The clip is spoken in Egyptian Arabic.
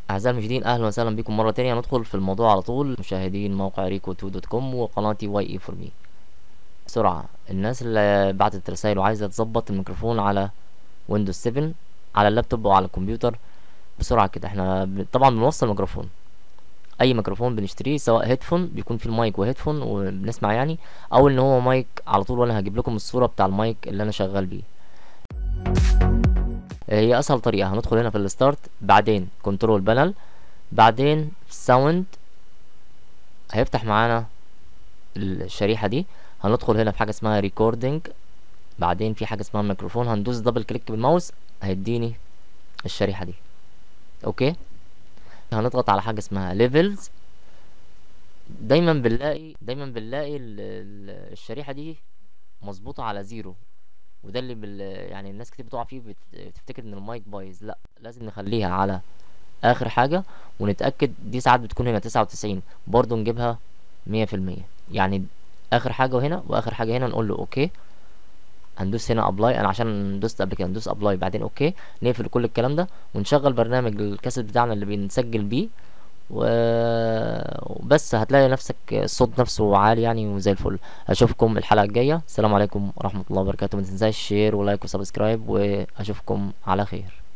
أعزائي المشاهدين أهلا وسهلا بكم مرة تانية ندخل في الموضوع على طول مشاهدين موقع ريكو 2 دوت كوم وقناتي واي اي فور مي بسرعة الناس اللي بعتت رسائل وعايزة تظبط الميكروفون على ويندوز 7 على اللابتوب أو على الكمبيوتر بسرعة كده احنا ب- طبعا بنوصل ميكروفون أي ميكروفون بنشتريه سواء هيدفون بيكون فيه المايك وهيدفون وبنسمع يعني أو إن هو مايك على طول وأنا هجيب لكم الصورة بتاع المايك اللي أنا شغال بيه هي اسهل طريقه هندخل هنا في الستارت بعدين كنترول بانل بعدين ساوند هيفتح معانا الشريحه دي هندخل هنا في حاجه اسمها ريكوردنج بعدين في حاجه اسمها ميكروفون هندوس دبل كليك بالماوس هيديني الشريحه دي اوكي هنضغط على حاجه اسمها ليفلز دايما بنلاقي دايما بنلاقي ال- ال- الشريحه دي مظبوطه على زيرو وده اللي بال... يعني الناس كتير بتقع فيه بت... بتفتكر ان المايك بايظ لا لازم نخليها على اخر حاجة ونتأكد دي ساعات بتكون هنا تسعة وتسعين برضو نجيبها مية في المية يعني اخر حاجة هنا واخر حاجة هنا نقول له اوكي هندوس هنا ابلاي انا عشان دوست قبل كده ندوس ابلاي بعدين اوكي نقفل كل الكلام ده ونشغل برنامج الكاسيت بتاعنا اللي بنسجل بيه و- وبس هتلاقي نفسك الصوت نفسه عالي يعني وزي الفل اشوفكم الحلقه الجايه السلام عليكم ورحمه الله وبركاته ما تنساش شير ولايك وسبسكرايب واشوفكم على خير